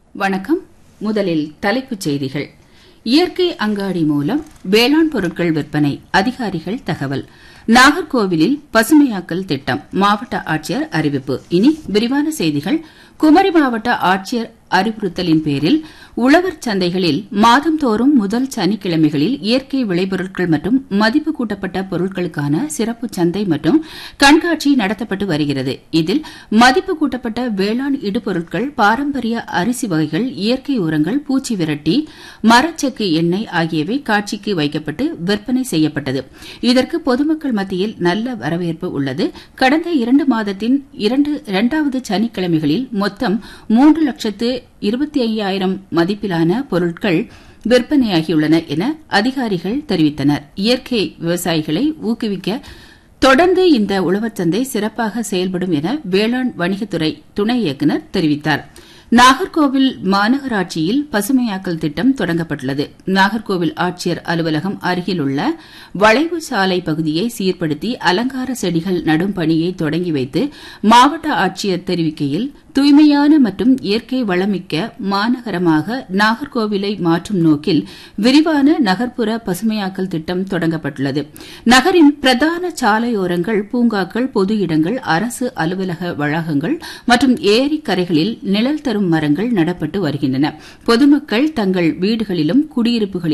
வணக்கம் முதலில் தலைப்புச் செய்திகள் இயற்கை அங்காடி மூலம் வேளாண் பொருட்கள் விற்பனை அதிகாரிகள் தகவல் நாகர்கோவிலில் பசுமையாக்கல் திட்டம் மாவட்ட ஆட்சியர் அறிவிப்பு இனி விரிவான செய்திகள் குமரி மாவட்ட ஆட்சியர் அறிவுறுத்தலின் பேரில் உழவர் சந்தைகளில் மாதந்தோறும் முதல் சனிக்கிழமைகளில் இயற்கை விளைபொருட்கள் மற்றும் மதிப்பு கூட்டப்பட்ட பொருட்களுக்கான சிறப்பு சந்தை மற்றும் கண்காட்சி நடத்தப்பட்டு வருகிறது இதில் மதிப்பு கூட்டப்பட்ட வேளாண் இடுபொருட்கள் பாரம்பரிய அரிசி வகைகள் இயற்கை உரங்கள் பூச்சி விரட்டி மரச்செக்கு எண்ணெய் ஆகியவை காட்சிக்கு வைக்கப்பட்டு விற்பனை செய்யப்பட்டது இதற்கு பொதுமக்கள் மத்தியில் நல்ல வரவேற்பு உள்ளது கடந்த இரண்டு மாதத்தின் இரண்டு இரண்டாவது சனிக்கிழமைகளில் மொத்தம் மூன்று லட்சத்து இருபத்தி ஐயாயிரம் மதிப்பிலான பொருட்கள் விற்பனையாகியுள்ளன என அதிகாரிகள் தெரிவித்தனர் இயற்கை விவசாயிகளை ஊக்குவிக்க தொடர்ந்து இந்த உழவர் சந்தை சிறப்பாக செயல்படும் என வேளாண் வணிகத்துறை துணை இயக்குநர் தெரிவித்தார் நாகர்கோவில் மாநகராட்சியில் பசுமையாக்கல் திட்டம் தொடங்கப்பட்டுள்ளது நாகர்கோவில் ஆட்சியர் அலுவலகம் அருகில் உள்ள வளைவு சாலை பகுதியை சீர்படுத்தி அலங்கார செடிகள் நடும் பணியை தொடங்கி வைத்து மாவட்ட ஆட்சியர் தெரிவிக்கையில் தூய்மையான மற்றும் இயற்கை வளமிக்க மாநகரமாக நாகர்கோவிலை மாற்றும் நோக்கில் விரிவான நகர்ப்புற பசுமையாக்கல் திட்டம் தொடங்கப்பட்டுள்ளது நகரின் பிரதான சாலையோரங்கள் பூங்காக்கள் பொது இடங்கள் அரசு அலுவலக வளாகங்கள் மற்றும் ஏரி கரைகளில் நிழல் தரும் மரங்கள் நடப்பட்டு வருகின்றன பொதுமக்கள் தங்கள் வீடுகளிலும் குடியிருப்புகளிலும்